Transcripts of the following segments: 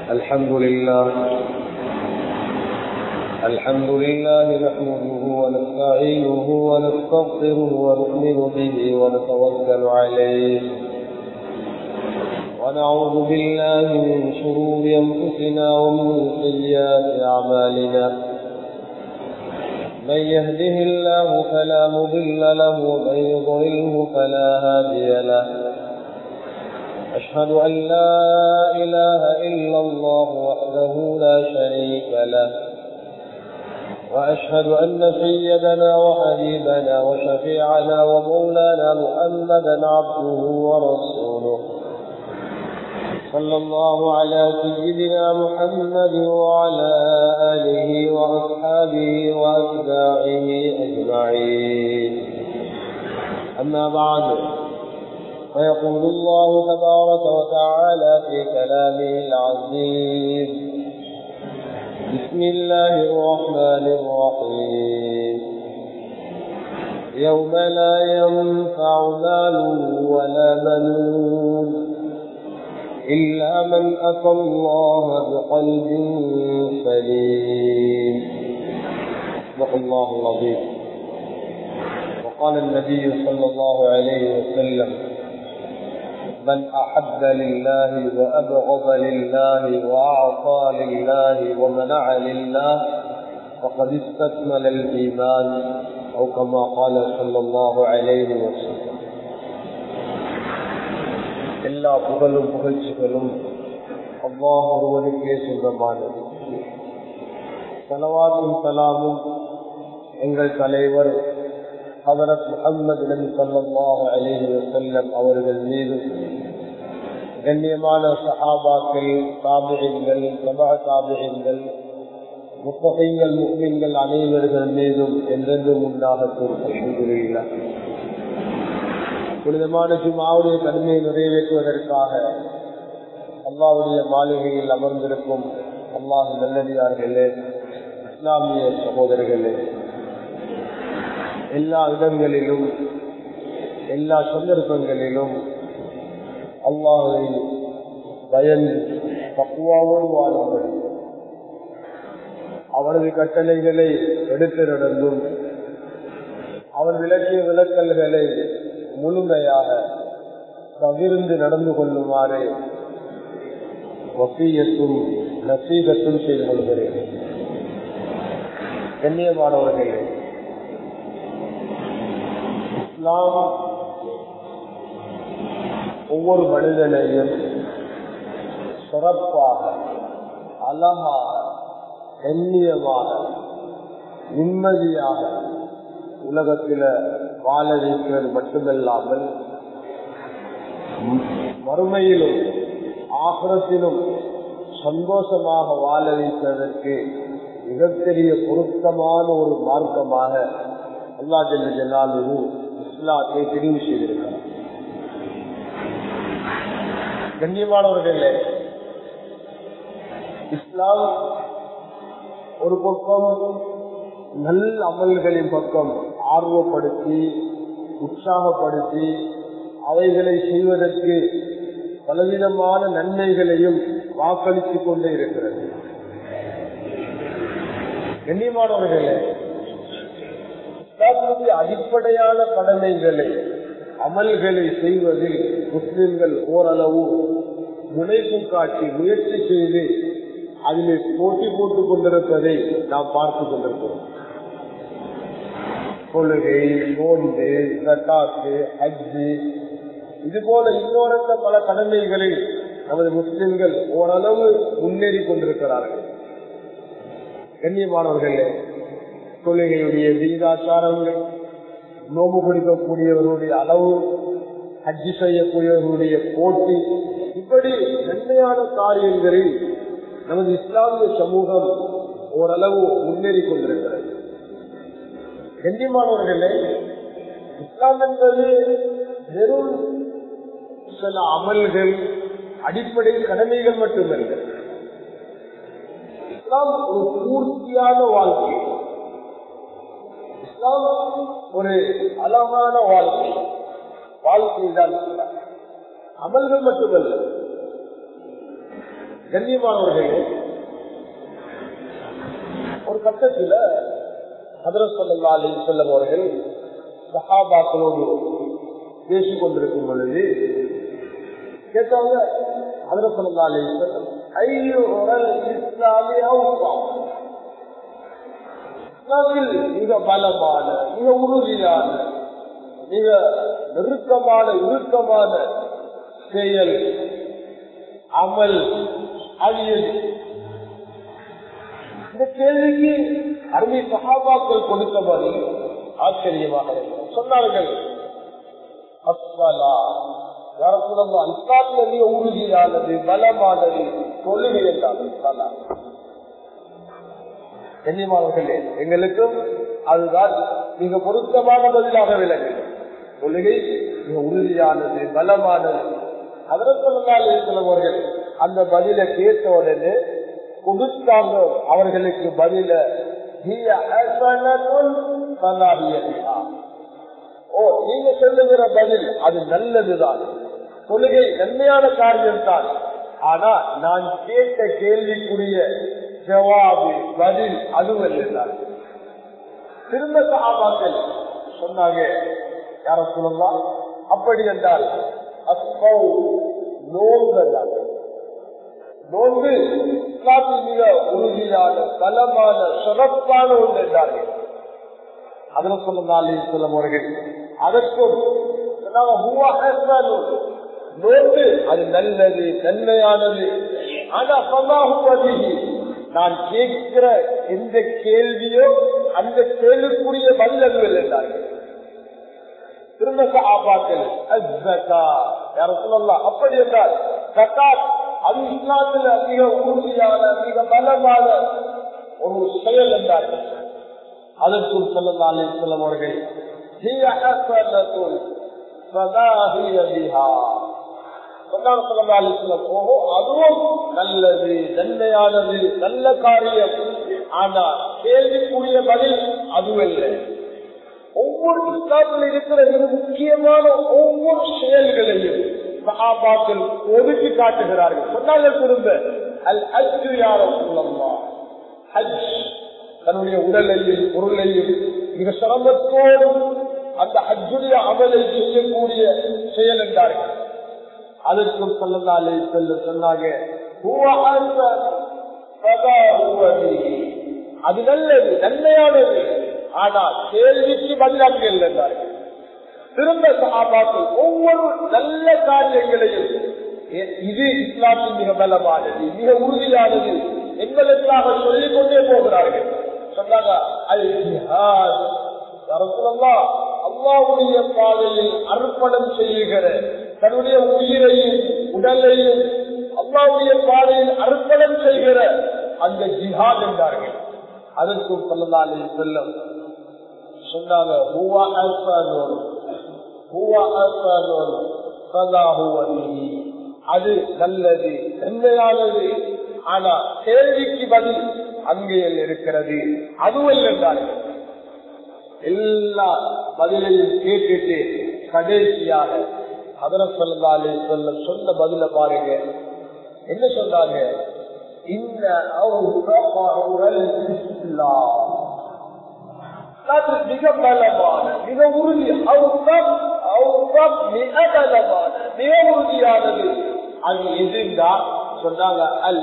الحمد لله الحمد لله نحمده ونستعينه ونستغفره ونؤمن به ونتوكل عليه ونعوذ بالله من شرور انفسنا ومن سيئات اعمالنا من يهده الله فلا مضل له ومن يضلله فلا هادي له أشهد أن لا إله إلا الله وحده لا شريك له وأشهد أن سيدنا وحبيبنا وشفيعنا ومولانا محمدا عبده ورسوله صلى الله على سيدنا محمد وعلى آله وأصحابه وأتباعه أجمعين أما بعد فيقول الله تبارك وتعالى في كلامه العزيز بسم الله الرحمن الرحيم يوم لا ينفع مال ولا بنون إلا من أتى الله بقلب سليم صدق الله العظيم وقال النبي صلى الله عليه وسلم من أحب لله وأبغض لله وأعطى لله ومنع لله فقد استكمل الإيمان أو كما قال صلى الله عليه وسلم எல்லா புகழும் புகழ்ச்சிகளும் அல்லாஹ் ஒருவனுக்கே சொந்தமானது சலவாத்தும் சலாமும் எங்கள் தலைவர் ஹதரத் முகமது நபி சல்லாஹ் அலிஹி வசல்லம் அவர்கள் மீது கண்ணியமான சஹாபாக்கள் தாபியங்கள் சபா தாபியங்கள் முப்பகைங்கள் முக்மீன்கள் அனைவர்கள் மீதும் என்றென்றும் உண்டாகட்டும் அல்ஹம்துலில்லாஹ் புனிதமான ஜுமாவுடைய கடமையை நிறைவேற்றுவதற்காக அல்லாவுடைய மாளிகையில் அமர்ந்திருக்கும் அல்லாஹ் நல்லடியார்களே இஸ்லாமிய சகோதரர்களே எல்லா இடங்களிலும் எல்லா சந்தர்ப்பங்களிலும் அல்லாஹை பயந்து பக்குவாவோடு வாழும்படி அவரது கட்டளைகளை எடுத்து நடந்தும் அவர் விளக்கிய விளக்கல்களை முழுமையாக தவிர்ந்து நடந்து கொள்ளுமாறு வசீகத்தும் நசீகத்தும் செய்து கொள்கிறேன் கண்ணியமானவர்களே இஸ்லாம் ஒவ்வொரு மனிதனையும் சிறப்பாக அழகாக கண்ணியமாக நிம்மதியாக உலகத்தில வாழ வைக்கிறது மட்டுமல்லாமல் மறுமையிலும் ஆகரத்திலும் சந்தோஷமாக வாழ வைப்பதற்கு மிகப்பெரிய பொருத்தமான ஒரு மார்க்கமாக அல்லா ஜல்ல ஜல்லாலு இஸ்லாத்தை தெரிவு செய்திருக்கிறார் கண்ணியமானவர்களே இஸ்லாம் ஒரு பக்கம் நல்ல அமல்களின் பக்கம் ஆர்வப்படுத்தி உற்சாகப்படுத்தி அவைகளை செய்வதற்கு பலவிதமான நன்மைகளையும் வாக்களித்துக் கொண்டே இருக்கிறது கண்ணியமானவர்களே இஸ்லாத்தினுடைய அடிப்படையான கடமைகளை அமல்களை செய்வதில் முஸ்லிம்கள் ஓரளவு முனைப்பு காட்டி முயற்சி செய்து அதிலே போட்டி போட்டுக் கொண்டிருப்பதை நாம் பார்த்து கொண்டிருக்கிறோம் கொள்கை நோன்பு சட்டாத்து ஹஜ்ஜு இது போல இன்னொருத்த பல கடமைகளில் நமது முஸ்லிம்கள் ஓரளவு முன்னேறி கொண்டிருக்கிறார்கள் கண்ணியமானவர்களே தொழுகையுடைய வீதாச்சாரங்கள் நோம்பு பிடிக்கக்கூடியவர்களுடைய அளவு ஹஜ்ஜி செய்யக்கூடியவர்களுடைய போட்டி இப்படி நன்மையான காரியங்களில் நமது இஸ்லாமிய சமூகம் ஓரளவு முன்னேறி கொண்டிருக்கிறது கண்ணியமானவர்களே இஸ்லாம் என்பது வெறும் சில அமல்கள் அடிப்படை கடமைகள் மட்டுமல்ல இஸ்லாம் ஒரு பூர்த்தியான வாழ்க்கை இஸ்லாம் ஒரு அழகான வாழ்க்கை வாழ்க்கை தான் அமல்கள் மட்டுமல்ல கண்ணியமானவர்களே ஒரு கட்டத்தில் ஹதரத் சொல்லா அலி செல்லம் அவர்கள் சஹாபாக்களோடு பேசிக் கொண்டிருக்கும் பொழுது கேட்டாங்க ஹதரத் சொல்லா அலி செல்லம் ஐயோ இஸ்லாமிய இஸ்லாமில் மிக பலமான மிக உறுதியான மிக நெருக்கமான இறுக்கமான செயல் அமல் அழியல் இந்த கேள்விக்கு அருமை சகாபாக்கள் கொடுத்த பதில் ஆச்சரியமாக சொன்னார்கள் அஸ்வலா இஸ்லாத்துல மிக உறுதியானது பலமானது தொழுகை என்றால் கண்ணியமானவர்களே எங்களுக்கும் அதுதான் மிக பொருத்தமான பதிலாக விளங்கு தொழுகை மிக உறுதியானது பலமானது அதற்குள்ளால் இருக்கிறவர்கள் அந்த பதில கேட்ட உடனே கொடுத்தாங்க அவர்களுக்கு பதில ஓ நீங்க சொல்லுகிற பதில் அது நல்லதுதான் தொழுகை நன்மையான காரியம் தான் ஆனா நான் கேட்ட கேள்விக்குரிய ஜவாபு பதில் அதுவல்ல திரும்ப சகாபாக்கள் சொன்னாங்க யார சொல்லலாம் அப்படி என்றால் அஸ்பௌ நோன்பு நோன்பு இஸ்லாத்தில் மிக உறுதியான பலமான சிறப்பான ஒன்று என்றார்கள் அதில் சொன்னாலே சொல்லும் அவர்கள் அதற்கும் நோன்பு அது நல்லது நன்மையானது ஆனா சமாகுமதி நான் கேட்கிற எந்த கேள்வியோ அந்த கேள்விக்குரிய பதில் அதுவில் என்றார்கள் திரும்ப சகாபாக்கள் யார சொல்லலாம் அப்படி என்றால் சக்காத் அது இஸ்லாத்தில் மிக உறுதியான மிக பலமான ஒரு செயல் என்றார்கள் அதற்குள் சொல்லலாலே சொல்லும் அவர்கள் ஓஹோ அதுவும் நல்லது நன்மையானது நல்ல காரியம் ஆனா கேள்விக்குரிய பதில் அதுவல்ல ஒவ்வொரு இஸ்லாத்தில் இருக்கிற மிக முக்கியமான ஒவ்வொரு செயல்களையும் சகாபாக்கள் ஒதுக்கி காட்டுகிறார்கள் சொன்னார்கள் திரும்ப அல் அஜு யாரும் சொல்லம்மா ஹஜ் தன்னுடைய உடலையும் பொருளையும் மிக சிரமத்தோடும் அந்த ஹஜ்ஜுடைய அமலை செய்யக்கூடிய செயல் என்றார்கள் அதற்கும் சொல்லலாலே செல்ல சொன்னாங்க அது நல்லது நன்மையானது ஆனா கேள்விக்கு பதிலாக என்றார்கள் திரும்ப சகாபாக்கள் ஒவ்வொரு நல்ல காரியங்களையும் இது இஸ்லாமின் மிக பலமானது மிக உறுதியானது என்பதற்காக சொல்லிக் கொண்டே போகிறார்கள் சொன்னாங்க அல்லாவுடைய பாதையில் அர்ப்பணம் செய்யுகிற தன்னுடைய உயிரையும் உடலையும் அல்லாவுடைய பாதையில் அர்ப்பணம் செய்கிற அந்த ஜிஹாத் என்றார்கள் அதற்கும் சொல்லலாலே செல்லும் சொன்னாங்க அது நல்லது நன்மையானது ஆனா கேள்விக்கு பதில் அங்கே இருக்கிறது அதுவல்ல என்றார்கள் எல்லா பதிலையும் கேட்டுட்டு கடைசியாக அதர சொல்லாலே சொல்ல சொன்ன பதில பாருங்க என்ன சொன்னாங்க இந்த மிக பலமான மிக உறுதி மிக பலமான மிக உறுதியானது அது எதுண்டா சொன்னாங்க அல்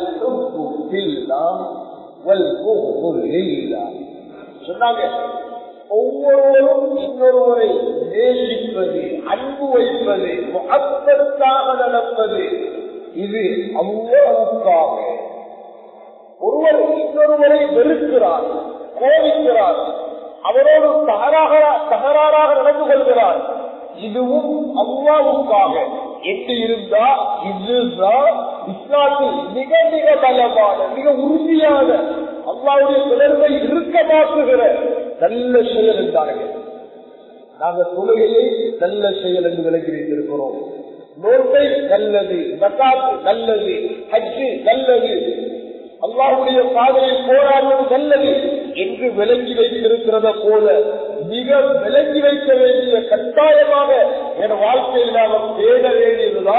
சொன்னாங்க ஒவ்வொருவரும் இன்னொருவரை நேசிப்பது அன்பு வைப்பது அற்பத்தாக நடப்பது இது அவ்வளவுக்காக ஒருவர் இன்னொருவரை வெறுக்கிறார் கோபிக்கிறார் அவரோடு தகராக தகராறாக நடந்து கொள்கிறார் இதுவும் அல்லாவுக்காக எட்டு இருந்தா இதுதான் இஸ்லாத்தில் மிக மிக பலமான மிக உறுதியான அல்லாவுடைய தொடர்பை இறுக்கமாக்குகிற நல்ல செயல் என்றார்கள் நாங்கள் தொழுகையை நல்ல செயல் என்று விலகி வைத்திருக்கிறோம் நோட்டை நல்லது ஜக்காத்து நல்லது ஹஜ்ஜு நல்லது அல்லாவுடைய பாதையில் போராடுவது நல்லது என்று விளங்கி வைத்திருக்கிறத போல மிக விளங்கி வைக்க வேண்டிய கட்டாயமாக என் வாழ்க்கையில் நாம் தேட வேண்டியதுதான்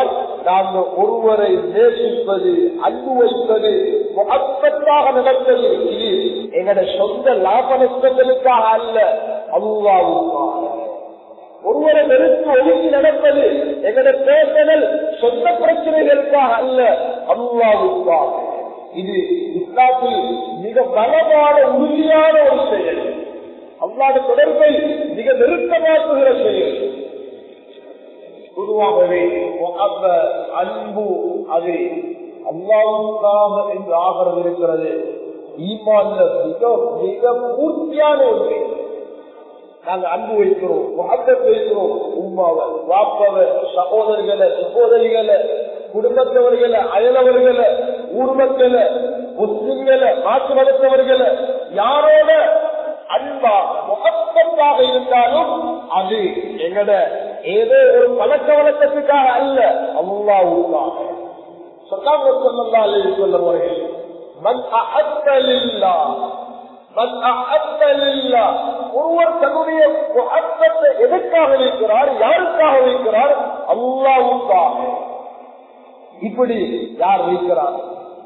நாங்க ஒருவரை நேசிப்பது அன்பு வைப்பது முகப்பத்தாக நடப்பது இது எங்கட சொந்த லாப நஷ்டங்களுக்காக அல்ல அல்லாவுக்காக ஒருவரை வெறுத்து ஒதுக்கி நடப்பது எங்கட பேசல் சொந்த பிரச்சனைகளுக்காக அல்ல அல்லாவுக்காக இது இஸ்லாத்தில் மிக பலமான உறுதியான ஒரு செயல் அல்லாத தொடர்பை மிக நெருக்கமாக்குகிற செயல் பொதுவாகவே அன்பு அது அல்லாவுக்காக என்று ஆகிறது இருக்கிறது ஈமான்ல மிக மிக பூர்த்தியான ஒன்று நாங்க அன்பு வைக்கிறோம் முகத்தை வைக்கிறோம் உமாவை வாப்பவை சகோதரிகளை சகோதரிகளை குடும்பத்தவர்களை அயலவர்களை ஊர் மக்களை முஸ்லிம்களை மாற்று மதத்தவர்களை யாரோட அன்பா முகப்பத்தாக இருந்தாலும் அது எங்கட ஏதோ ஒரு பழக்க வழக்கத்துக்காக அல்ல அல்லாவுக்காக சொல்லாம சொல்லா சொல்ல முறையில் மன் அகத்தலில்லா ஒருவர் தன்னுடைய முகத்தை எதற்காக வைக்கிறார் யாருக்காக வைக்கிறார் அல்லாவுக்காக இப்படி யார் வைக்கிறார்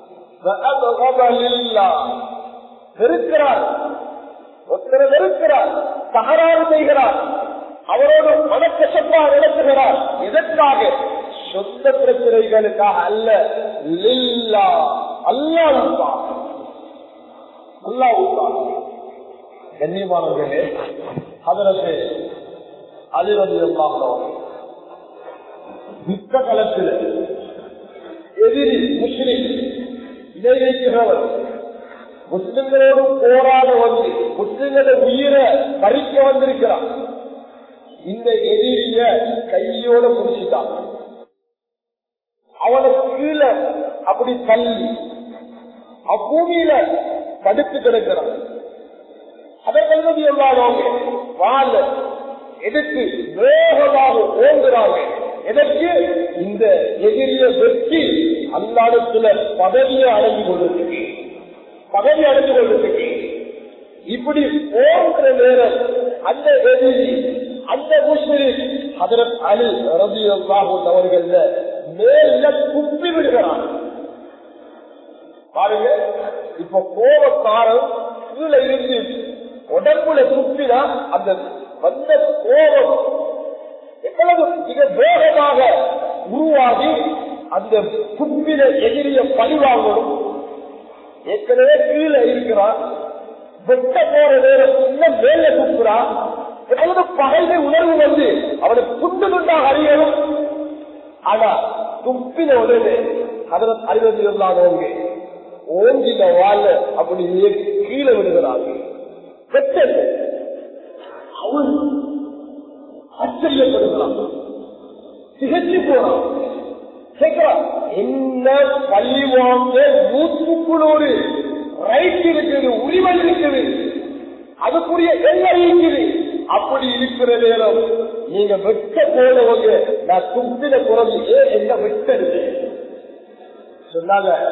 வெறுக்கிறார் ஒருத்தரை வெறுக்கிறார் தகராறு செய்கிறார் அவரோடு மனக்கசப்பாக நடத்துகிறார் எதற்காக சொந்த பிரச்சனைகளுக்காக அல்ல லில்லா அல்லாவுக்காக அல்லாவுக்காக கண்ணியமானவர்களே அதற்கு அதிரதி யுத்த களத்தில் எதிரி முஸ்லிம் இதை வைக்கிறவர் முஸ்லிம்களோடு போராட வந்து முஸ்லிம்களோட உயிரை பறிக்க வந்திருக்கிறான் இந்த எதிரிய கையோட பிடிச்சிட்டான் அவனை கீழே அப்படி தள்ளி அப்பூமியில தடுத்து கிடக்கிறான் அதற்கு எல்லாரும் வாழ எதுக்கு வேகமாக ஓங்குறாங்க எதற்கு இந்த எதிரிய வெற்றி அல்லாடத்துல பதவியை அடைஞ்சு கொண்டிருக்கு பதவி அடைஞ்சு கொண்டிருக்கு இப்படி போன்ற நேரம் அந்த எதிரி அந்த முஸ்லிம் அதற்கு அலி ரதி அவர்கள் மேல குப்பி விடுகிறான் பாருங்க இப்ப கோபக்காரன் கீழே இருந்து உடம்புல துப்பினா அந்த வந்த கோபம் எவ்வளவு மிக வேகமாக உருவாகி அந்த குப்பில எதிரிய பழிவாங்கணும் ஏற்கனவே கீழே இருக்கிறான் வெட்ட போற நேரம் இன்னும் மேல துப்புறான் எவ்வளவு பகைமை உணர்வு வந்து அவனை துண்டு துண்டாக அறியணும் ஆனா துப்பின உடனே அதனை அறிவது இல்லாதவங்க ஓங்கின வாழ அப்படி கீழே விடுகிறாங்க பெற்றல் அவன் ஆச்சரியப்படுகிறான் திகச்சு போறான் கேட்கிறான் என்ன பள்ளி வாங்க நூற்றுக்குள்ள ரைட் இருக்குது உரிமை இருக்குது அதுக்குரிய எல்லை இருக்குது அப்படி இருக்கிற நேரம் நீங்க வெட்ட போனவங்க நான் துப்பின குறவு ஏன் என்ன வெட்டது சொன்னாங்க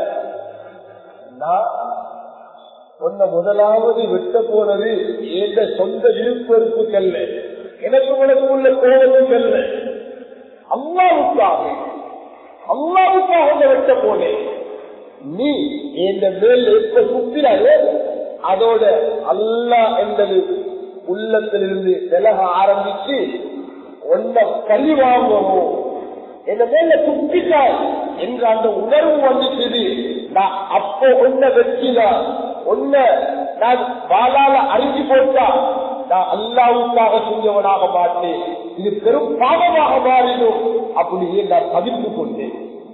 நான் உன்னை முதலாவது வெட்ட போனது எந்த சொந்த விருப்பருப்புக்கல்ல எனக்கு உனக்கு உள்ள கோவத்துக்கல்ல அம்மாவுக்காக அம்மாவுக்காக உன்னை வெட்ட போனேன் நீ இந்த மேல் எப்ப குப்பினாலே அதோட அல்லா என்பது உள்ளத்திலிருந்து விலக ஆரம்பிச்சு ஒன்ன பழி வாங்கணும் என்ன மேல துப்பிட்டாய் என்ற அந்த உணர்வு வந்துச்சு நான் அப்போ ஒன்ன வெற்றினா ஒன்ன நான் வாழால அறிஞ்சு போட்டா நான் அல்லாவுக்காக செஞ்சவனாக மாட்டேன் இது பெரும் பாவமாக மாறிடும் அப்படியே நான் தவிர்த்து கொண்டேன்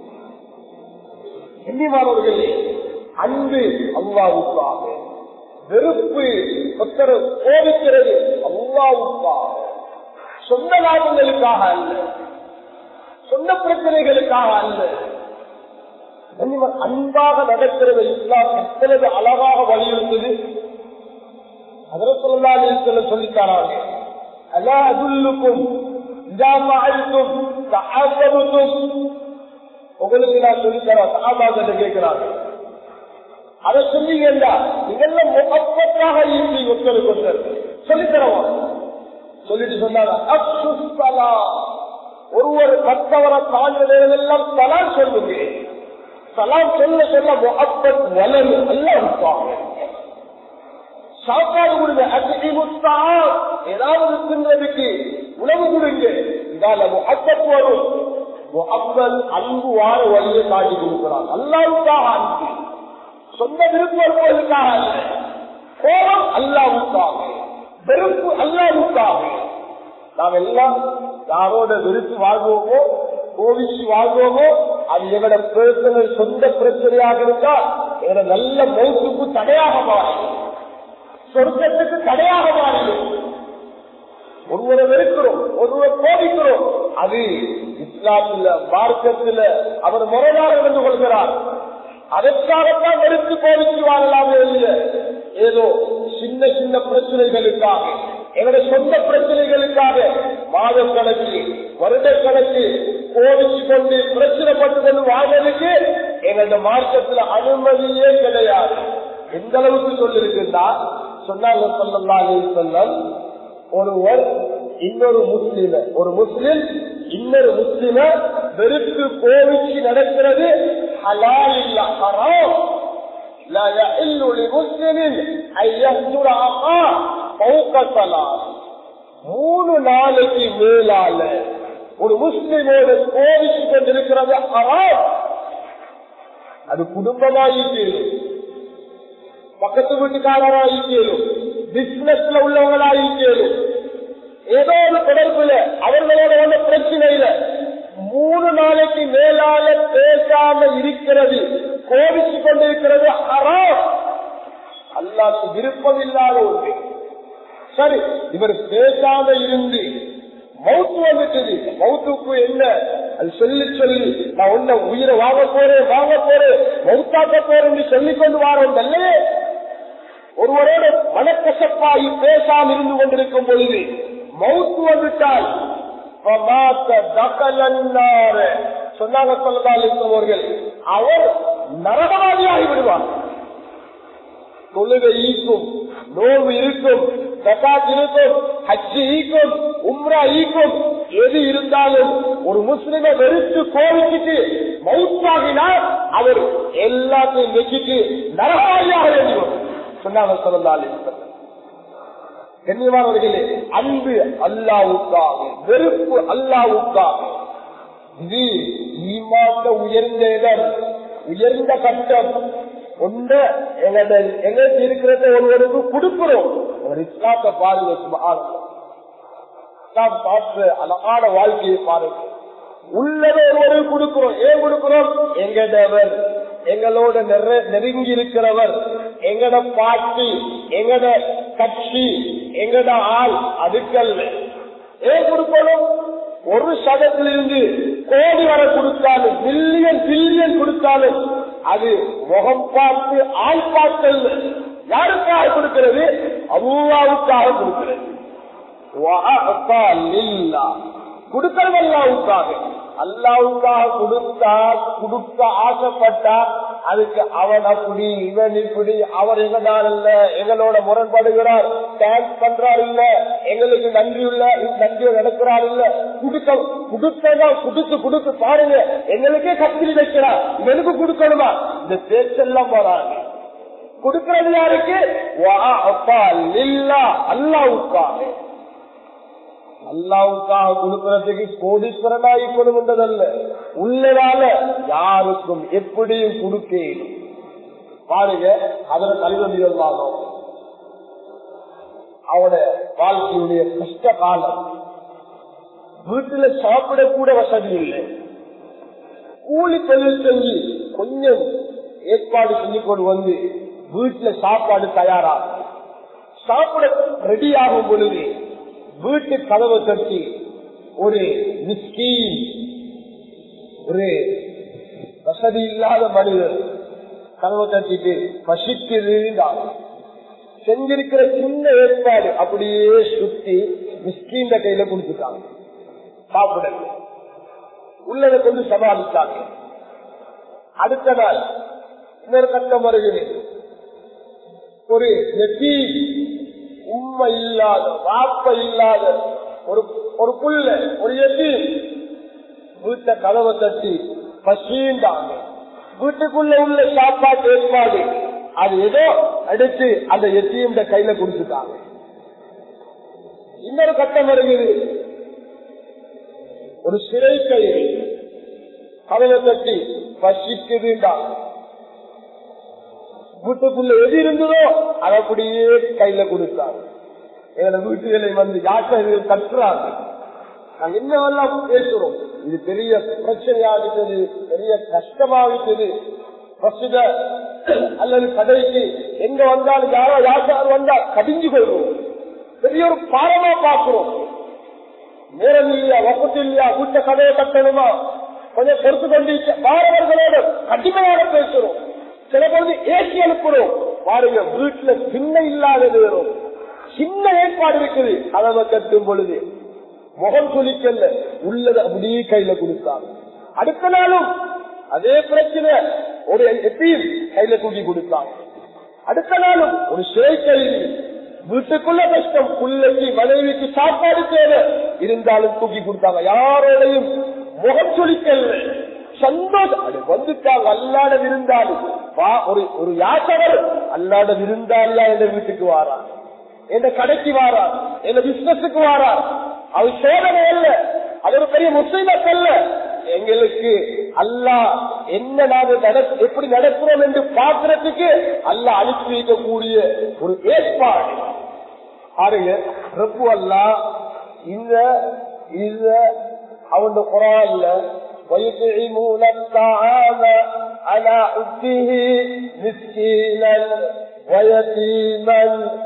எண்ணிமானவர்களே அன்பு அல்லாவுக்காக வெறுப்பு ஒருத்தர் கோபிக்கிறது அல்லாவுக்காக சொந்த லாபங்களுக்காக அல்ல சொந்த பிரச்சனைகளுக்காக அல்ல அன்பாக நடக்கிறது இஸ்லாம் எத்தனது அழகாக வலியுறுத்தது அதில் சொல்லலாம் சொல்லித்தாராங்க அல்லா அதுல்லுக்கும் உங்களுக்கு நான் சொல்லித்தரேன் சகாபாக்கள் கேட்கிறாங்க அதை சொன்னீங்கடா இதெல்லாம் முகப்பத்தாக இருந்தீங்க ஒருத்தருக்கு ஒருத்தர் சொல்லித்தரவா சொல்லிட்டு சொன்னாங்க ஒருவர் மற்றவரை தாழ்ந்ததெல்லாம் சலாம் சொல்லுங்க சலாம் சொல்ல சொல்ல முகப்பத் வளரு அல்லாஹ் சாப்பாடு கொடுங்க அசிமுத்தா ஏதாவது தின்றதுக்கு உணவு கொடுங்க இதால முகப்பத் வரும் முகப்பத் அன்பு வார வழியை காட்டி கொடுக்கிறான் அல்லாவுக்காக அன்பு சொந்த விருப்பங்களுக்காக அல்ல கோபம் அல்லாவுக்காக வெறுப்பு அல்லாவுக்காக நாம் எல்லாம் யாரோட வெறுப்பு வாழ்வோமோ கோவிச்சு வாழ்வோமோ அது எங்களோட பிரச்சனை சொந்த பிரச்சனையாக இருந்தா எங்களோட நல்ல மௌத்துக்கு தடையாக மாறும் சொர்க்கத்துக்கு தடையாக மாறிடும் ஒருவரை வெறுக்கிறோம் ஒருவரை கோபிக்கிறோம் அது இஸ்லாத்துல மார்க்கத்துல அவர் முறையாக நடந்து கொள்கிறார் அதற்காகத்தான் வெறுத்து கோபிச்சு வாழலாமே இல்லை ஏதோ சின்ன சின்ன பிரச்சனைகளுக்காக எங்களுடைய சொந்த பிரச்சனைகளுக்காக மாத கணக்கு வருட கணக்கு கோபிச்சு கொண்டு பிரச்சனைப்பட்டு கொண்டு வாழ்வதற்கு எங்களுடைய மார்க்கத்துல அனுமதியே கிடையாது எந்த அளவுக்கு சொல்லிருக்குன்னா சொன்னாங்க சொல்லலாம் சொல்லம் ஒருவர் இன்னொரு முஸ்லிம ஒரு முஸ்லிம் இன்னொரு முஸ்லிம வெறுப்பு கோவிச்சு நடக்கிறது ஹலால் இல்ல ஹராம் لا يحل لمسلم ان يهجر اخاه فوق ثلاث மூணு நாளைக்கு மேலால ஒரு முஸ்லிமோட கோவிச்சு கொண்டிருக்கிறது ஹராம் அது குடும்பமாயிருக்கேனும் பக்கத்து வீட்டுக்காரராயிருக்கேனும் பிசினஸ்ல உள்ளவங்களாயிருக்கேனும் ஏதோ ஒரு தொடர்புல அவர்களோட ஒண்ணு பிரச்சனையில மூணு நாளைக்கு மேலால பேசாம இருக்கிறது கோபிச்சு கொண்டிருக்கிறது ஹராம் அல்லாக்கு விருப்பம் இல்லாத ஒன்று சரி இவர் பேசாம இருந்து மவுத்து வந்துட்டது மவுத்துக்கு என்ன அது சொல்லி சொல்லி நான் உன்ன உயிரை வாங்க போறேன் வாங்க போறேன் மவுத்தாக்க போறேன் சொல்லிக் கொண்டு வாரோம் அல்லவே ஒருவரோட மனக்கசப்பாகி பேசாம இருந்து கொண்டிருக்கும் பொழுது மவுத்து வந்துட்டால் சொன்னாங்க சொல்லதால் அவர் நரகவாதியாகி விடுவார் தொழுகை ஈக்கும் நோவு இருக்கும் தக்காத் இருக்கும் ஹஜ்ஜி ஈக்கும் உம்ரா ஈக்கும் எது இருந்தாலும் ஒரு முஸ்லிமை வெறுத்து கோவிச்சுட்டு மவுத்தாகினால் அவர் எல்லாத்தையும் வச்சுட்டு நரகவாதியாக வேண்டும் சொன்னாங்க சொல்லதால் கண்ணியமானவர்களே அன்பு அல்லாவுக்காக வெறுப்பு அல்லாவுக்காக இது ஈமாட்ட உயர்ந்த இடம் உயர்ந்த கட்டம் ஒன்ற எங்களுக்கு இருக்கிறத ஒருவருக்கு கொடுக்கிறோம் ஒரு இஸ்லாத்தை பாருங்க இஸ்லாம் பார்த்து அழகான வாழ்க்கையை பாருங்க உள்ளதை ஒருவருக்கு கொடுக்கிறோம் ஏன் கொடுக்கிறோம் எங்கடவர் எங்களோட நெருங்கி இருக்கிறவர் எங்கட பாட்டி எங்கட கட்சி எங்கட ஆள் அதுக்கல்ல ஏன் கொடுக்கணும் ஒரு சதத்திலிருந்து கோடி வர கொடுத்தாலும் பில்லியன் பில்லியன் கொடுத்தாலும் அது முகம் பார்த்து ஆள் பார்த்தல் யாருக்காக கொடுக்கிறது அல்லாவுக்காக கொடுக்கிறது கொடுக்கிறது அல்லாவுக்காக அல்லாவுக்காக கொடுத்தா கொடுக்க ஆசைப்பட்டா அதுக்கு அவன் அப்படி இவன் இப்படி அவர் எங்கனால் இல்ல எங்களோட முரண்படுகிறார் தேங்க்ஸ் பண்றார் இல்ல எங்களுக்கு நன்றி இல்ல நன்றி நடக்கிறார் இல்ல குடுக்க குடுத்ததா குடுத்து குடுத்து பாருங்க எங்களுக்கே கத்திரி வைக்கிறார் இவனுக்கு கொடுக்கணுமா இந்த பேச்செல்லாம் போறாங்க கொடுக்கிறது யாருக்கு அல்லாவுக்காக அல்லாவுக்காக கொடுக்கறதுக்கு கோடீஸ்வரனாகி கொடுக்கின்றதல்ல உள்ளதால யாருக்கும் எப்படியும் கொடுக்க பாருங்க அதுல தலைவலியல்லாதோ அவனோட வாழ்க்கையுடைய கஷ்ட காலம் வீட்டுல சாப்பிடக்கூட வசதி இல்லை கூலி தொழில் செஞ்சு கொஞ்சம் ஏற்பாடு செஞ்சு கொண்டு வந்து வீட்டுல சாப்பாடு தயாராகும் சாப்பிட ரெடி ஆகும் பொழுது வீட்டு கதவை தட்டி ஒரு மிஸ்கீன் ஒரு வசதி இல்லாத மனிதர் கதவை தட்டிட்டு பசிக்குது செஞ்சிருக்கிற சின்ன ஏற்பாடு அப்படியே சுத்தி மிஸ்கீன் கையில குடுத்துட்டாங்க சாப்பிட உள்ளதை கொண்டு சமாளித்தாங்க அடுத்த நாள் இன்னொரு கட்டம் வருகிறது ஒரு நெத்தி உண்மை இல்லாத வாப்ப இல்லாத ஒரு ஒரு புள்ள ஒரு எத்தி வீட்டை கதவை தட்டி பசீண்டாங்க வீட்டுக்குள்ள உள்ள சாப்பாட்டு ஏற்பாடு அது ஏதோ அடிச்சு அந்த எத்தியும் கையில கொடுத்துட்டாங்க இன்னொரு கட்டம் வருகிறது ஒரு சிறை கயிறு கதவை தட்டி பசிக்குதுண்டாங்க வீட்டுக்குள்ள எது இருந்ததோ அதை அப்படியே கையில கொடுத்தாங்க எங்களை வீட்டுகளை வந்து யாத்திரைகள் கட்டுறாங்க நாங்க என்னவெல்லாம் பேசுறோம் இது பெரிய பிரச்சனையாகிட்டது பெரிய கஷ்டமாகிட்டது பசுத அல்லது கடைக்கு எங்க வந்தாலும் யாரோ யாருக்காரு வந்தா கடிஞ்சு கொள்வோம் பெரிய ஒரு பாரமா பார்க்கிறோம் நேரம் இல்லையா வசதி இல்லையா வீட்ட கதையை கட்டணுமா கொஞ்சம் பொறுத்து கொண்டு பாரவர்களோட கடுமையாக பேசுறோம் சில பொழுது ஏசி அனுப்புறோம் பாருங்க வீட்டுல சின்ன இல்லாதது வரும் சின்ன ஏற்பாடு இருக்குது கதவை கட்டும் பொழுது முகம் குளிக்கல உள்ளத அப்படியே கையில கொடுத்தாங்க அடுத்த நாளும் அதே பிரச்சனை ஒரு எப்பயும் கையில தூக்கி கொடுத்தாங்க அடுத்த நாளும் ஒரு சிறை கைது வீட்டுக்குள்ள கஷ்டம் பிள்ளைக்கு மனைவிக்கு சாப்பாடு தேவை இருந்தாலும் தூக்கி கொடுத்தாங்க யாரோடையும் முகம் சுளிக்கல சந்தோஷம் அது வந்துட்டாங்க அல்லாட விருந்தாளி ஒரு ஒரு யாசவர் அல்லாட விருந்தாளியா எந்த வீட்டுக்கு வாரா எந்த கடைக்கு வாரா எந்த பிசினஸுக்கு வாரா அது சோதனை அல்ல அது ஒரு பெரிய முஸ்லிமத் அல்ல எங்களுக்கு அல்லா என்ன நாங்க எப்படி நடக்கிறோம் என்று பார்க்கறதுக்கு அல்ல அனுப்பி வைக்கக்கூடிய ஒரு ஏற்பாடு பாருங்க பிரபு அல்லா இந்த இந்த அவன் குரான்ல ويطعمون الطعام على حبه مسكينا ويتيما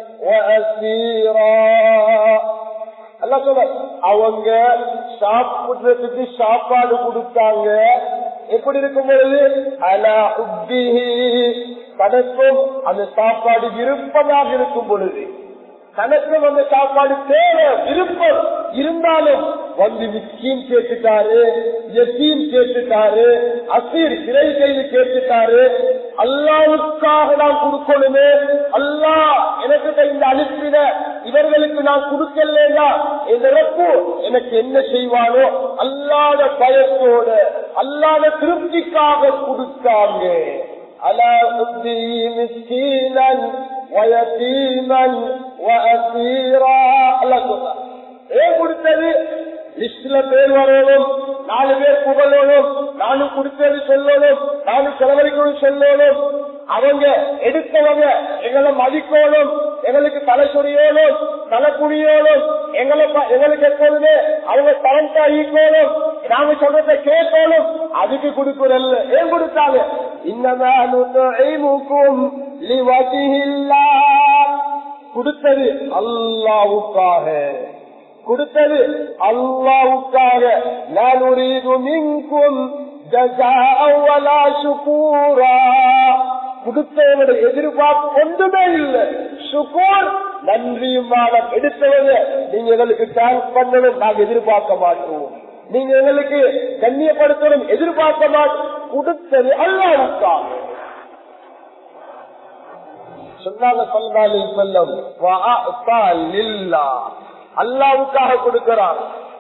وأسيرا அல்ல சொல்ல அவங்க சாப்பிடுறதுக்கு சாப்பாடு கொடுத்தாங்க எப்படி இருக்கும் பொழுது அலா உப்பிஹி தனக்கும் அந்த சாப்பாடு விருப்பமாக இருக்கும் பொழுது தனக்கும் அந்த சாப்பாடு தேவை விருப்பம் இருந்தாலும் வந்து மிஸ்கீன் கேட்டுட்டாரு எசீம் கேட்டுட்டாரு அசீர் சிறை கைது கேட்டுட்டாரு அல்லாவுக்காக நான் கொடுக்கணுமே அல்லா எனக்கு இந்த அனுப்பின இவர்களுக்கு நான் கொடுக்கலா இந்த இறப்பு எனக்கு என்ன செய்வானோ அல்லாத பயத்தோட அல்லாத திருப்திக்காக கொடுத்தாங்க அலா மிஸ்கீனன் ويتيما وأسيرا الله சொல்றார் ஏன் கொடுத்தது லிஸ்ட்ல பேர் வரணும் நாலு பேர் புகழணும் நானும் கொடுத்தது சொல்லணும் நானும் செலவழிக்கணும் சொல்லணும் அவங்க எடுத்தவங்க எங்களை மதிக்கணும் எங்களுக்கு தலை சொரியணும் தலை குடியணும் எங்களை எங்களுக்கு எப்போதுமே அவங்க தரண்டா ஈக்கணும் நாங்க சொல்றதை கேட்கணும் அதுக்கு கொடுக்கறல்ல ஏன் கொடுத்தாங்க இன்னமுக்கும் கொடுத்தது அல்லாவுக்காக கொடுத்தது அல்லாவுக்காக நான் ஒரு மின்கும் கொடுத்தவனுடைய எதிர்பார்ப்பு ஒன்றுமே இல்லை சுகூர் நன்றியுமான எடுத்தவங்க நீங்க எங்களுக்கு தேங்க்ஸ் பண்ணணும் நாங்க எதிர்பார்க்க மாட்டோம் நீங்க எங்களுக்கு கண்ணியப்படுத்தணும் எதிர்பார்க்க மாட்டோம் கொடுத்தது அல்லாவுக்காக சொன்னாங்க சொன்னாலும் செல்லம் அல்லாவுக்காக கொடுக்கிறார்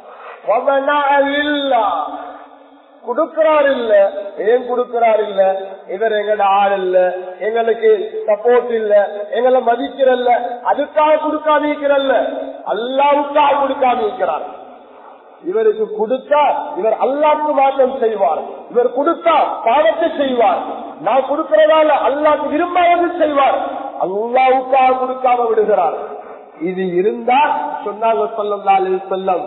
கொடுக்கிறார் இல்ல ஏன் கொடுக்கிறார் இல்ல இவர் எங்கட ஆள் இல்ல எங்களுக்கு சப்போர்ட் இல்ல எங்களை மதிக்கிறல்ல அதுக்காக கொடுக்காம இருக்கிறல்ல அல்லாவுக்காக கொடுக்காம இருக்கிறார் இவருக்கு கொடுத்தா இவர் அல்லாக்கு மாற்றம் செய்வார் இவர் கொடுத்தா பாவத்தை செய்வார் நான் கொடுக்கிறதால அல்லாக்கு விரும்பாவது செய்வார் அல்லாவுக்காக கொடுக்காம விடுகிறார் இது இருந்தா சொன்னாங்க சொல்லம்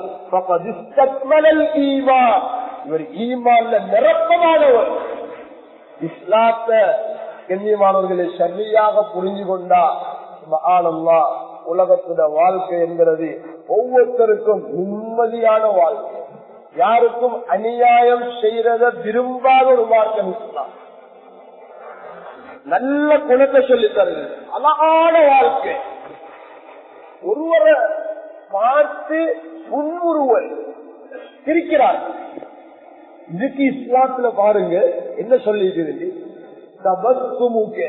இவர் ஈமான்ல நிரப்பமானவர் இஸ்லாத்த கண்ணியமானவர்களை சரியாக புரிஞ்சு கொண்டா ஆனந்தா உலகத்துட வாழ்க்கை என்கிறது ஒவ்வொருத்தருக்கும் நிம்மதியான வாழ்க்கை யாருக்கும் அநியாயம் செய்யறத விரும்பாத ஒரு மார்க்கம் இஸ்லாம் நல்ல குணத்தை சொல்லி தருது அழகான வாழ்க்கை ஒருவரை பார்த்து புன்முறுவல் சிரிக்கிறார் இதுக்கு இஸ்லாத்துல பாருங்க என்ன சொல்லிட்டு தபத்துமுக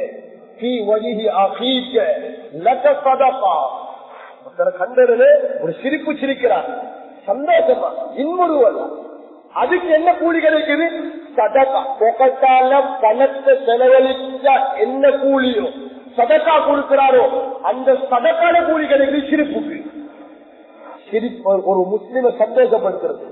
கண்டது ஒரு சிரிப்பு சிரிக்கிறார் சந்தோஷமா இன்முறுவல் அதுக்கு என்ன கூலி கிடைக்குது சதக்கா பொக்கட்டால பணத்தை செலவழிச்ச என்ன கூலியோ சதக்கா கொடுக்கிறாரோ அந்த சதக்கான கூலி கிடைக்குது சிரிப்புக்கு சிரிப்பு ஒரு முஸ்லிம சந்தோஷப்படுத்துறது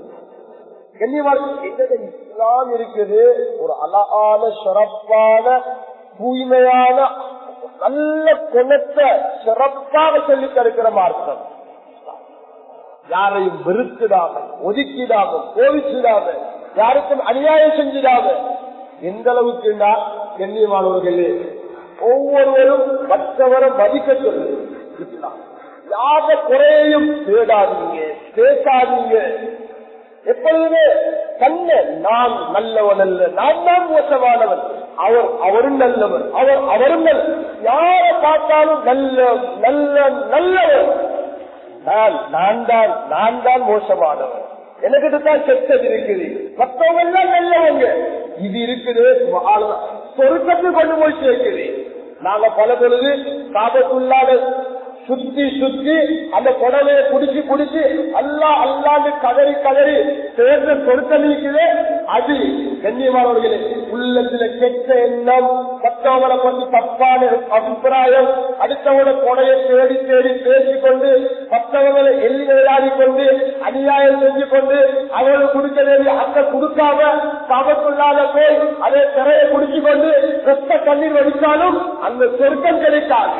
இஸ்லாம் இருக்குது ஒரு அழகான சிறப்பான தூய்மையான நல்ல குணத்தை சிறப்பாக சொல்லி தருக்கிற மார்க்கம் யாரையும் வெறுத்துடாம ஒதுக்கிடாம கோவிச்சிடாம யாருக்கும் அநியாயம் செஞ்சிடாம எந்த அளவுக்கு கண்ணியமானவர்களே ஒவ்வொருவரும் மற்றவரை மதிக்க சொல்லு இஸ்லாம் யார குறையையும் தேடாதீங்க பேசாதீங்க எப்பொழுதுமே கண்ண நான் நல்லவன் அல்ல நான் தான் மோசமானவன் அவர் அவரும் நல்லவர் அவர் அவரும் நல்ல யாரை பார்த்தாலும் நல்ல நல்ல நல்லவர் நான் நான் தான் நான் தான் மோசமானவன் எனக்கிட்ட தான் செத்தது இருக்குது மற்றவங்க எல்லாம் நல்லவங்க இது இருக்குது சொருக்கத்தை கொண்டு போய் சேர்க்குது நாங்க பல பொழுது காபத்துள்ளாத சுத்தி சுத்தி அந்த புடவைய குடிச்சு குடிச்சு அல்லா அல்லாண்டு கதறி கதறி சேர்ந்த சொருக்க நீக்குது அது கண்ணியமானவர்களே உள்ளத்துல கெட்ட எண்ணம் மற்றவங்களை பற்றி தப்பான அபிப்பிராயம் அடுத்தவங்கள கொடையை தேடி தேடி பேசிக்கொண்டு மற்றவங்களை எள்ளி விளையாடி கொண்டு அநியாயம் செஞ்சு கொண்டு அவங்களுக்கு கொடுக்க வேண்டிய அத்தை கொடுக்காம காபத்துள்ளாத போய் அதே திரையை குடிச்சு கொண்டு ரத்த கண்ணீர் வடித்தாலும் அந்த சொருக்கம் கிடைக்காது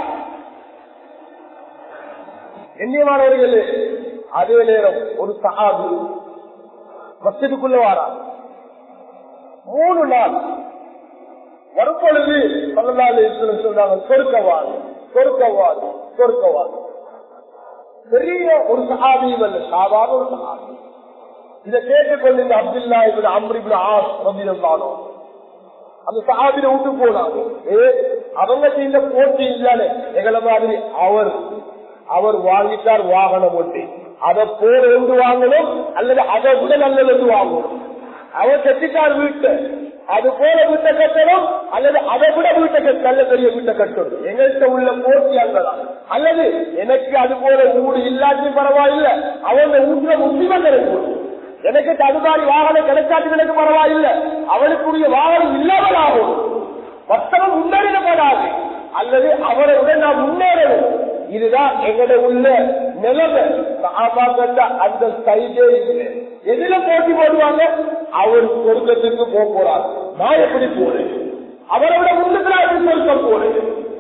எண்ணியமானவர்கள் அதே நேரம் ஒரு சகாபி மஸ்ஜிதுக்குள்ள வாரா மூணு நாள் வரும்பொழுது பல்லநாள் சொல்றாங்க சொருக்கவாது சொருக்கவாது சொருக்கவாது பெரிய ஒரு சகாபியும் அல்ல சாதாரண ஒரு சகாபி இதை கேட்டுக்கொண்டு இந்த அப்துல்லா இப்படி அம்ரிபின் ஆஸ் ரபிதானோ அந்த சகாபில விட்டு போனாங்க ஏ அவங்க இந்த போட்டி இல்லாத எங்களை மாதிரி அவர் அவர் வாங்கிட்டார் வாகனம் ஒட்டி அதை போற என்று வாங்கணும் அல்லது அதை விட நல்லது என்று வாங்கணும் அவர் கட்டிட்டார் வீட்டை அது போல வீட்டை கட்டணும் அல்லது அதை விட வீட்டை கட்ட நல்ல பெரிய வீட்டை கட்டணும் எங்கள்கிட்ட உள்ள போட்டி அங்கதான் அல்லது எனக்கு அது போல ஊடு இல்லாட்டி பரவாயில்லை அவங்க ஊட்டுல முஸ்லிமா கிடைக்கும் எனக்கு அது மாதிரி வாகனம் கிடைக்காட்டி எனக்கு பரவாயில்லை அவனுக்குரிய வாகனம் இல்லாமல் ஆகும் மற்றவன் முன்னேறிடப்படாது அல்லது அவரை விட நான் முன்னேறணும் இதுதான் எங்கட உள்ள நிலைமை சாபாக்கட்ட அந்த சைடே இல்லை எதுல போட்டி போடுவாங்க அவர் சொர்க்கத்துக்கு போக போறார் நான் எப்படி போறேன் அவரை விட முன்னுக்கு நான் எப்படி சொர்க்கம் போறேன்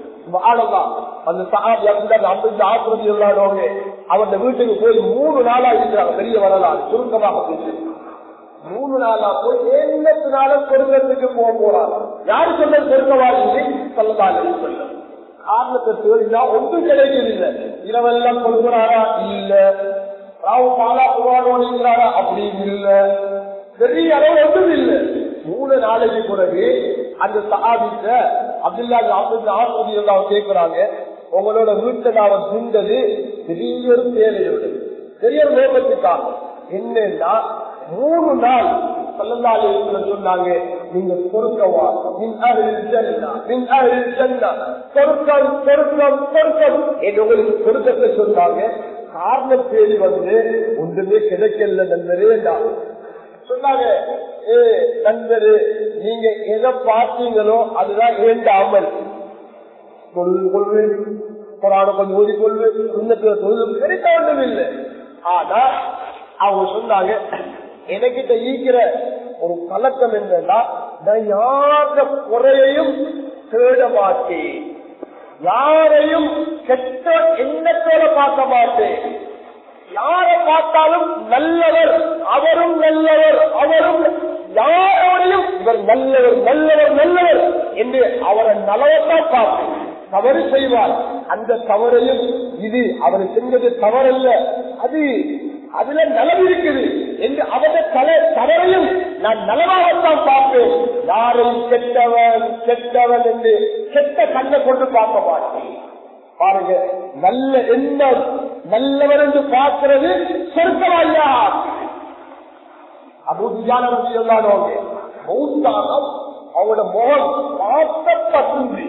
அந்த சஹாபி அந்த ஆசிரதி எல்லாருமே அவன் வீட்டுக்கு போய் மூணு நாளா இருக்கிறாங்க பெரிய வரலாறு சுருக்கமாக பேசி மூணு நாளா போய் எண்ணத்தினால சொர்க்கத்துக்கு போக போறாங்க யாரு சொன்ன சொர்க்கவாதி சொல்லலாம் சொல்ல காரணத்தை தேடினா ஒன்றும் கிடைக்கவில்லை இரவெல்லாம் கொடுக்கிறாரா இல்ல ராவு பாலா புவானோடுங்கிறாரா அப்படி இல்ல பெரிய அளவு ஒன்றும் இல்லை மூணு நாளைக்கு பிறகு அந்த சஹாபிட்ட அப்துல்லா அப்துல்லா ஆசிரியர் எல்லாம் கேட்கிறாங்க உங்களோட வீட்டை நான் திண்டது பெரிய ஒரு தேவையோடு பெரிய ஒரு நோக்கத்துக்காக என்னன்னா மூணு நாள் சல்லல்லாஹு அலைஹி வஸல்லம் சொன்னாங்க நீங்க சொர்க்கவா மின் அஹ்லில் ஜன்னah மின் அஹ்லில் ஜன்னah சொர்க்கம் சொர்க்கம் சொர்க்கம் என்று உங்களுக்கு சொர்க்கத்தை சொன்னாங்க காரணம் தேடி வந்து ஒன்றுமே கிடைக்கல நண்பரே சொன்னாங்க ஏ நண்பரு நீங்க எதை பார்த்தீங்களோ அதுதான் ஏண்ட அமல் கொள்வேன் புராணம் கொஞ்சம் ஓதிக்கொள்வேன் சுண்ணத்துல தொழில் பெருத்த ஒன்றும் இல்லை ஆனா அவங்க சொன்னாங்க எனக்கிட்ட ஈக்கிற ஒரு பழக்கம் என்னன்னா நான் யார குறையையும் தேட மாட்டேன் யாரையும் கெட்ட எண்ணத்தோட பார்க்க மாட்டேன் யாரை பார்த்தாலும் நல்லவர் அவரும் நல்லவர் அவரும் யாரோடையும் இவர் நல்லவர் நல்லவர் நல்லவர் என்று அவரை நலவத்தான் பார்ப்பேன் தவறு செய்வார் அந்த தவறையும் இது அவர் செஞ்சது தவறல்ல அது அதுல நலவு இருக்குது என்று அவரது தலை தவறையும் நான் நலமாகத்தான் பார்ப்பேன் யாரும் கெட்டவன் கெட்டவன் என்று கெட்ட கண்ணை கொண்டு பார்க்க மாட்டேன் பாருங்க நல்ல எண்ணம் நல்லவர் என்று பார்க்கிறது சொர்க்கமாயா அபுதியானவர்கள் எல்லாரும் மௌத்தானம் அவங்களோட முகம் பார்த்த பசுந்து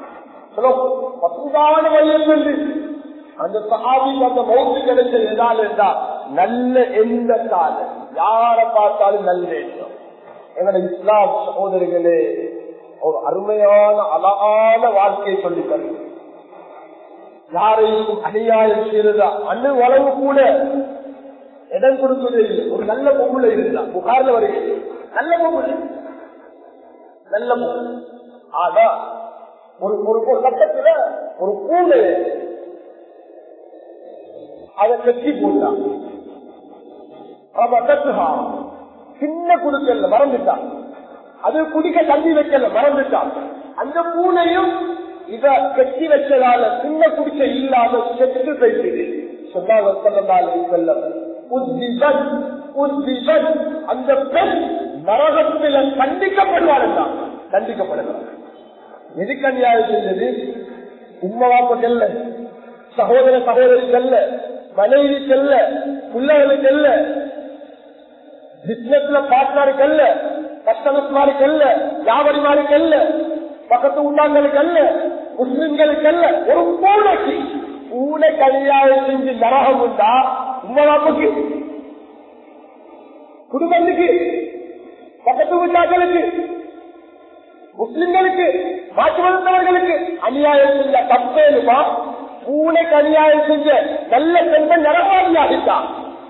பசுதான வயது அந்த சஹாபிக்கு அந்த மௌத்து கிடைச்சது எதால் என்றால் நல்ல எண்ணத்தால் யார பார்த்தாலும் நல்லேற்றம் எங்களோட இஸ்லாம் சகோதரிகளே ஒரு அருமையான அழகான வாழ்க்கையை சொல்லி தருகிறது யாரையும் அநியாயம் செய்யறதா அண்ணு வளவு கூட இடம் கொடுப்பதே இல்லை ஒரு நல்ல பொம்புல இருந்தா புகார்ல வருகிறது நல்ல பொம்புல நல்ல பொம்புல ஆனா ஒரு ஒரு ஒரு கட்டத்துல ஒரு பூனை அதை கட்டி போட்டான் அவன் கட்டுஹா சின்ன குடுக்கல மறந்துட்டான் அது குடிக்க தண்ணி வைக்கல மறந்துட்டான் அந்த பூனையும் இத கட்டி வச்சதால சின்ன குடிக்க இல்லாத செத்து போயிட்டு சொன்னாங்க செல்லம் அந்த பெண் நரகத்தில கண்டிக்கப்படுவார் கண்டிக்கப்படுவார் எதுக்கு அநியாயம் செஞ்சது உண்மவாப்ப செல்ல சகோதர சகோதரி செல்ல மனைவி செல்ல பிள்ளைகளுக்கு செல்ல பிசினஸ்ல பார்ட்னருக்கு அல்ல கஸ்டமர்ஸ்மாருக்கு அல்ல வியாபாரிமாருக்கு அல்ல பக்கத்து உள்ளாங்களுக்கு அல்ல முஸ்லிம்களுக்கு அல்ல ஒரு பூனைக்கு பூனை கல்யாணம் செஞ்சு நரகம் உண்டா உண்மைக்கு குடும்பத்துக்கு பக்கத்து வீட்டாக்களுக்கு முஸ்லிம்களுக்கு மாற்று வளர்ந்தவர்களுக்கு அநியாயம் செஞ்ச தப்பேனுமா பூனைக்கு அநியாயம் செஞ்ச நல்ல பெண்கள் நரவாதியாகிட்டான்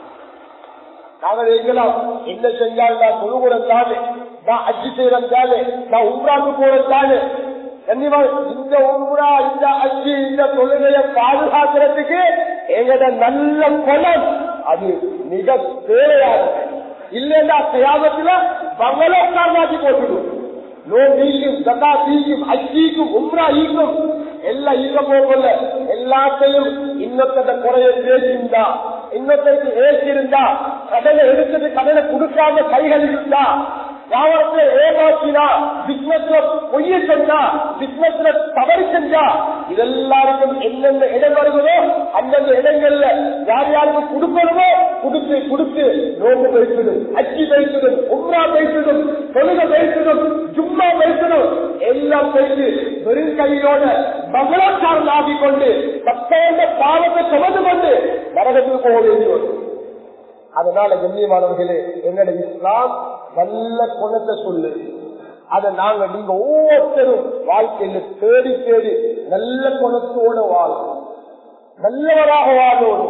நாங்கள் இருக்கலாம் என்ன செஞ்சால் நான் தொழுகுறன் தானே நான் அஜி செய்யறன் தானே நான் உம்ராக்கு போறேன் தானே கண்டிப்பா இந்த உம்ரா இந்த அஜி இந்த தொழுகையை பாதுகாக்கிறதுக்கு எங்கட நல்ல பணம் அது மிக தேவையானது இல்லைன்னா தியாகத்துல பங்களோக்காரமாக்கி போட்டுடும் லோன் ஈக்கும் கதா ஈக்கும் அஜிக்கும் உம்ரா ஈக்கும் எல்லாம் ஈக்க போகல எல்லாத்தையும் இன்னொருத்த குறைய பேசியிருந்தா இன்னொருத்தருக்கு ஏற்றிருந்தா கடனை எடுத்தது கடனை கொடுக்காம கைகள் இருந்தா வியாபாரத்துல ஏமாற்றினா பிசினஸ்ல பொய்ய செஞ்சா பிசினஸ்ல தவறு செஞ்சா இதெல்லாருக்கும் எந்தெந்த இடம் வருகிறதோ அந்தந்த இடங்கள்ல யார் யாருக்கு கொடுக்கணுமோ கொடுத்து கொடுத்து நோம்பு பேசிடும் அச்சி பேசிடும் உம்ரா பேசிடும் தொழுக பேசிடும் ஜும்மா பேசிடும் எல்லாம் பேசி வெறும் கையோட மகளாச்சாரம் ஆகிக் கொண்டு தப்பேந்த பாவத்தை சுமந்து கொண்டு நரகத்துக்கு போக வேண்டி வரும் அதனால கண்ணியமானவர்களே எங்களோட இஸ்லாம் நல்ல குணத்தை சொல்லு அதை நாங்க நீங்க ஒவ்வொருத்தரும் வாழ்க்கையில தேடி தேடி நல்ல குணத்தோட வாழணும் நல்லவராக வாழணும்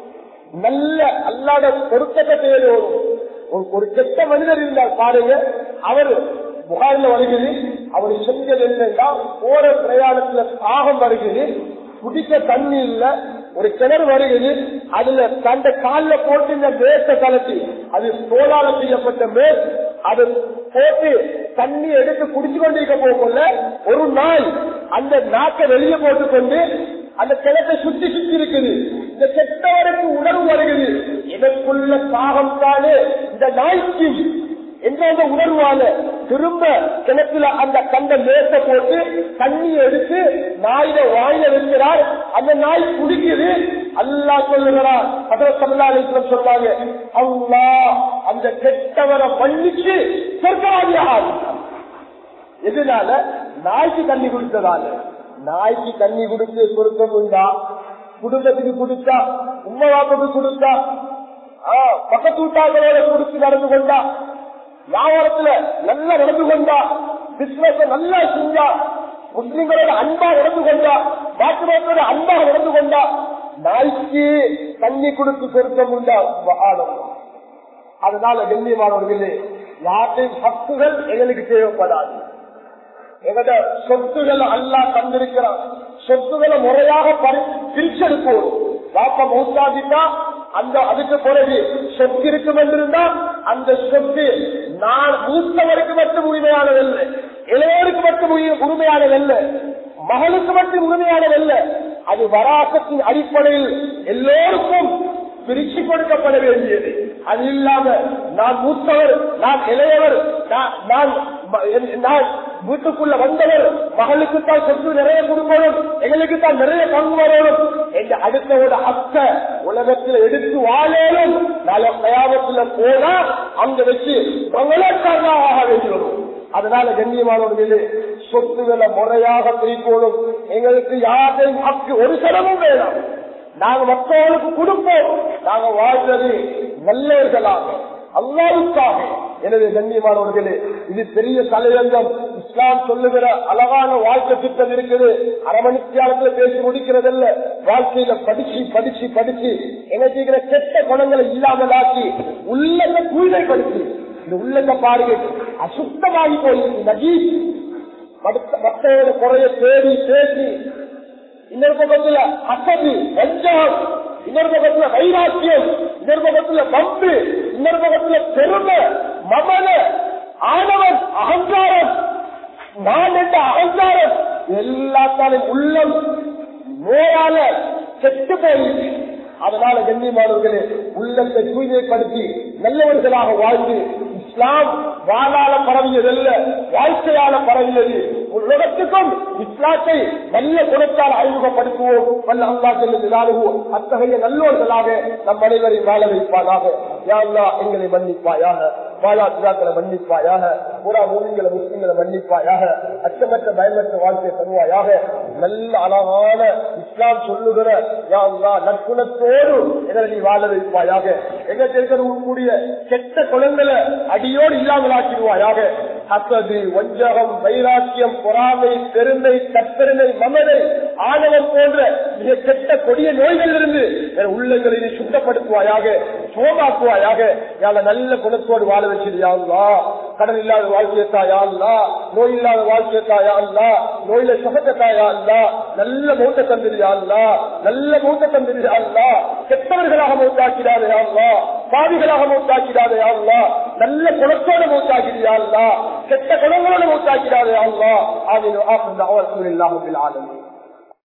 நல்ல அல்லாட பொருத்தத்தை தேடணும் ஒரு ஒரு கெட்ட மனிதர் இருந்தால் பாருங்க அவர் புகாரில் வருகிறது அவர் செஞ்சது என்னன்னா போற பிரயாணத்துல தாகம் வருகிறது குடிக்க தண்ணி இல்ல ஒரு கிணறு வருகிறது அதுல தந்த காலில் போட்டு இந்த மேச கலட்டி அது தோளால செய்யப்பட்ட மேஸ் அது போட்டு தண்ணி எடுத்து குடிச்சு கொண்டிருக்க போகல ஒரு நாய் அந்த நாக்கை வெளியே போட்டுக்கொண்டு அந்த கிணத்தை சுத்தி சுத்தி இருக்குது இந்த செத்தவருக்கு உணர்வு வருகிறது இதற்குள்ள தாகம் தானே இந்த நாய்க்கு என்ற அந்த உணர்வால திரும்ப கிணத்துல அந்த கண்ட மேச போட்டு தண்ணி எடுத்து நாயில வாயில வைக்கிறார் அந்த நாய் குடிக்குது அல்லா சொல்லுகிறார் அதில் தமிழ்நாடு சொன்னாங்க அல்லா அந்த கெட்டவரை மன்னிச்சு சொர்க்கவாதியாக எதனால நாய்க்கு தண்ணி குடித்ததால நாய்க்கு தண்ணி குடித்து சொர்க்கம் உண்டா குடும்பத்துக்கு குடித்தா உண்மை வாப்புக்கு கொடுத்தா பக்கத்து வீட்டாங்களோட குடிச்சு நடந்து கொண்டா வியாபாரத்துல நல்லா நடந்து கொண்டா பிசினஸ் நல்லா செஞ்சா முஸ்லிம்களோட அன்பா நடந்து கொண்டா மாற்றுமக்களோட அன்பா நடந்து கொண்டா நாய்க்கு தண்ணி கொடுத்து சொருக்கம் உண்டா வாழும் அதனால கண்ணியமானவர்களே யாருடைய ஹக்குகள் எங்களுக்கு தேவைப்படாது எங்கட சொத்துகளை அல்லா தந்திருக்கிறான் சொத்துகளை முறையாக பிரிச்செடுப்போம் வாப்ப மௌத்தாதிட்டா அந்த அதுக்கு பிறகு சொத்து இருக்கும் என்றிருந்தா அந்த சொத்து நான் மூத்தவருக்கு மட்டும் உரிமையானதல்ல இளையோருக்கு மட்டும் உரிமையானதல்ல மகளுக்கு மட்டும் உரிமையானதல்ல அது வராசத்தின் அடிப்படையில் எல்லோருக்கும் பிரிச்சு கொடுக்கப்பட வேண்டியது அது இல்லாம நான் மூத்தவர் நான் இளையவர் நான் நான் வீட்டுக்குள்ள வந்தவர் மகளுக்கு தான் சொத்து நிறைய கொடுக்கணும் எங்களுக்கு தான் நிறைய பங்கு வரணும் என்ற அடுத்தவோட அக்க உலகத்தில் எடுத்து வாழலும் நாளை கயாமத்துல போனா அங்க வச்சு மங்களக்காரனாக ஆக வேண்டும் அதனால கண்ணியமானவர்களே சொத்துக்களை முறையாக பிரிக்கணும் எங்களுக்கு யாரையும் ஹக்கு ஒரு சிரமம் வேணாம் நாங்க மற்றவர்களுக்கு கொடுப்போம் நாங்க வாழ்றது நல்லவர்களாக அல்லாவுக்காக எனவே கண்ணியமானவர்களே இது பெரிய தலையங்கம் இஸ்லாம் சொல்லுகிற அழகான வாழ்க்கை திட்டம் இருக்குது அரை மணித்தியாலத்துல பேசி முடிக்கிறதல்ல வாழ்க்கையில படிச்சு படிச்சு படிச்சு என்ன செய்கிற கெட்ட குணங்களை இல்லாமலாக்கி உள்ளத்தை தூய்மைப்படுத்தி இந்த உள்ளத்தை பாருங்க அசுத்தமாகி போயிருக்கு நஜீஸ் மற்றவங்க குறைய தேடி பேசி இன்னொரு பக்கத்துல அசதி வஞ்சகம் இன்னொரு பக்கத்துல வைராக்கியம் இன்னொரு பக்கத்துல பம்பு இன்னொரு பக்கத்துல பெருமை மமன ஆணவன் அகங்காரம் நான் என்ற அகங்காரம் எல்லாத்தாலும் உள்ளம் நோயால செத்து போயிடுச்சு அதனால கண்ணியமானவர்களே உள்ளத்தை தூய்மைப்படுத்தி நல்லவர்களாக வாழ்ந்து இஸ்லாம் வாழால பரவியதல்ல வாழ்க்கையால பரவியது உலகத்துக்கும் இஸ்லாத்தை நல்ல குணத்தால் அறிமுகப்படுத்துவோம் வல்ல அல்லா செல்லுகிறாருவோம் அத்தகைய நல்லோர்களாக நம் அனைவரை வாழ வைப்பாயாக யாழ்லா எங்களை மன்னிப்பாயாக வாழா திராக்களை மன்னிப்பாயாக புறா மூவிங்களை முஸ்லிம்களை மன்னிப்பாயாக அச்சமற்ற பயமற்ற வாழ்க்கையை தருவாயாக நல்ல அழகான இஸ்லாம் சொல்லுகிற யாழ்லா நற்குணத்தோடு எங்களை நீ வாழ வைப்பாயாக எங்க இருக்கக்கூடிய கெட்ட குழந்தைகளை அடியோடு இல்லாமலாக்கிடுவாயாக அசது வஞ்சகம் வைராக்கியம் பொறாமை பெருமை கற்பெருமை மமதை ஆணவம் போன்ற மிக கெட்ட கொடிய நோய்களிலிருந்து என் உள்ளங்களை நீ சுத்தப்படுத்துவாயாக சோமாக்குவாயாக யாழ நல்ல குணத்தோடு வாழ வச்சிருந்தா கடன் இல்லாத வாழ்க்கையத்தா யாழ்லா நோய் இல்லாத வாழ்க்கையத்தா யாழ்லா நோயில சுகத்தா யாழ்லா நல்ல மூத்த தந்திரியாள்லா நல்ல மூத்த தந்திரியாள்லா கெட்டவர்களாக மூத்தாக்கிறாத யாழ்லா பாவிகளாக மூத்தாக்கிறாத யாழ்லா நல்ல குணத்தோட மூத்தாக்கிறாள்லா கெட்ட குணங்களோட மூத்தாக்கிறாத யாழ்லா ஆவின் ஆஃப் அல்ஹம்துலில்லாஹி ரப்பில் ஆலமீன்